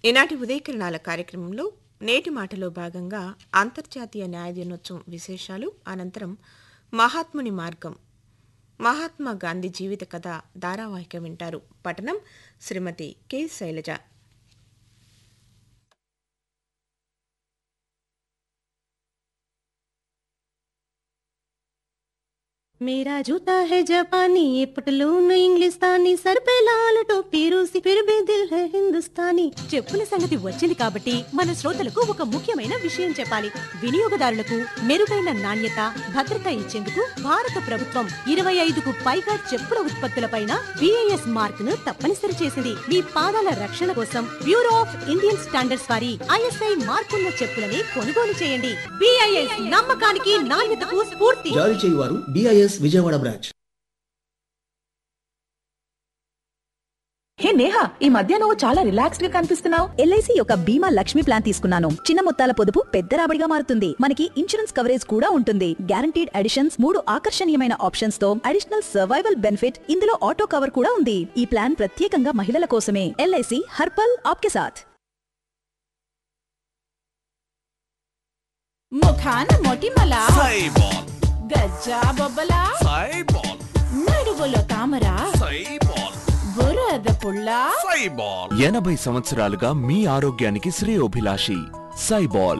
ఈనాటి ఉదయకిరణాల కార్యక్రమంలో నేటి మాటలో భాగంగా అంతర్జాతీయ న్యాయ దినోత్సవం విశేషాలు అనంతరం మహాత్ముని మార్గం మహాత్మా గాంధీ జీవిత కథ ధారావాహిక వింటారు పఠనం శ్రీమతి కె శైలజ मेरा जूता है जापानी ये पटलून इंग्लिस्तानी सर पे लाल टोपी रूसी फिर भी दिल है हिंदुस्तानी చెప్పుల సంగతి వచ్చింది కాబట్టి మన శ్రోతలకు ఒక ముఖ్యమైన విషయం చెప్పాలి వినియోగదారులకు మెరుగైన నాణ్యత భద్రత ఇచ్చేందుకు భారత ప్రభుత్వం ఇరవై ఐదుకు పైగా చెప్పుల ఉత్పత్తులపైన బిఐఎస్ మార్క్ ను తప్పనిసరి చేసింది మీ పాదాల రక్షణ కోసం బ్యూరో ఆఫ్ ఇండియన్ స్టాండర్డ్స్ వారి ఐఎస్ఐ మార్కున్న చెప్పులని కొనుగోలు చేయండి బిఐఎస్ నమ్మకానికి నాణ్యతకు స్ఫూర్తి జారీ చేయువారు BIS Vijayawada branch hey Neha ఈ మధ్య నువ్వు చాలా రిలాక్స్డ్ గా కనిపిస్తున్నావు ఎల్ఐసి యొక్క బీమా లక్ష్మి ప్లాన్ తీసుకున్నాను చిన్న మొత్తాల పొదుపు పెద్ద రాబడిగా మారుతుంది మనకి ఇన్సూరెన్స్ కవరేజ్ కూడా ఉంటుంది గ్యారంటీడ్ అడిషన్స్ మూడు ఆకర్షణీయమైన ఆప్షన్స్ తో అడిషనల్ సర్వైవల్ బెనిఫిట్ ఇందులో ఆటో కవర్ కూడా ఉంది ఈ ప్లాన్ ప్రత్యేకంగా మహిళల కోసమే ఎల్ఐసి హర్పల్ ఆప్కే సాథ్ ముఖాన మొటిమల సైబాల్ గజ్జా బొబ్బల సైబాల్ నడువులో తామర సైబాల్ బురద పుల్ల సైబాల్ ఎనభై సంవత్సరాలుగా మీ ఆరోగ్యానికి శ్రేయోభిలాషి సైబాల్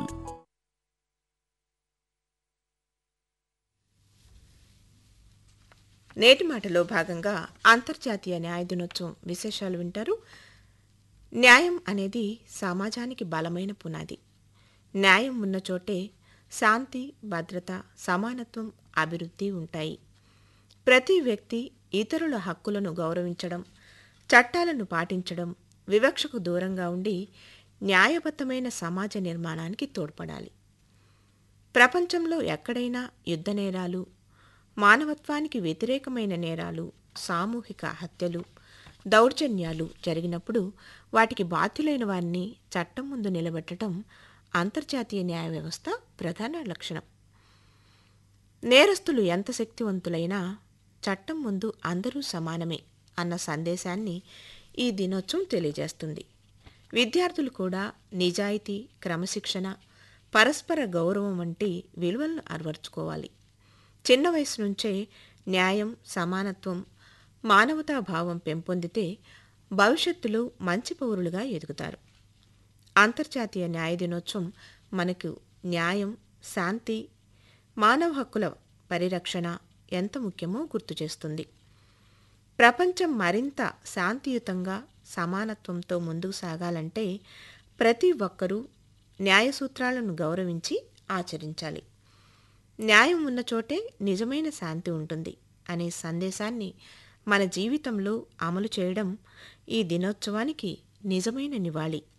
నేటి మాటలో భాగంగా అంతర్జాతీయ న్యాయ దినోత్సవం విశేషాలు వింటారు న్యాయం అనేది సమాజానికి బలమైన పునాది న్యాయం ఉన్న చోటే శాంతి భద్రత సమానత్వం అభివృద్ధి ఉంటాయి ప్రతి వ్యక్తి ఇతరుల హక్కులను గౌరవించడం చట్టాలను పాటించడం వివక్షకు దూరంగా ఉండి న్యాయబద్ధమైన సమాజ నిర్మాణానికి తోడ్పడాలి ప్రపంచంలో ఎక్కడైనా యుద్ధ నేరాలు మానవత్వానికి వ్యతిరేకమైన నేరాలు సామూహిక హత్యలు దౌర్జన్యాలు జరిగినప్పుడు వాటికి బాధ్యులైన వారిని చట్టం ముందు నిలబెట్టడం అంతర్జాతీయ న్యాయ వ్యవస్థ ప్రధాన లక్షణం నేరస్తులు ఎంత శక్తివంతులైనా చట్టం ముందు అందరూ సమానమే అన్న సందేశాన్ని ఈ దినోత్సవం తెలియజేస్తుంది విద్యార్థులు కూడా నిజాయితీ క్రమశిక్షణ పరస్పర గౌరవం వంటి విలువలను అలవర్చుకోవాలి చిన్న వయసు నుంచే న్యాయం సమానత్వం మానవతా భావం పెంపొందితే భవిష్యత్తులో మంచి పౌరులుగా ఎదుగుతారు అంతర్జాతీయ న్యాయ దినోత్సవం మనకు న్యాయం శాంతి మానవ హక్కుల పరిరక్షణ ఎంత ముఖ్యమో గుర్తు చేస్తుంది ప్రపంచం మరింత శాంతియుతంగా సమానత్వంతో ముందుకు సాగాలంటే ప్రతి ఒక్కరూ న్యాయ సూత్రాలను గౌరవించి ఆచరించాలి న్యాయం ఉన్న చోటే నిజమైన శాంతి ఉంటుంది అనే సందేశాన్ని మన జీవితంలో అమలు చేయడం ఈ దినోత్సవానికి నిజమైన నివాళి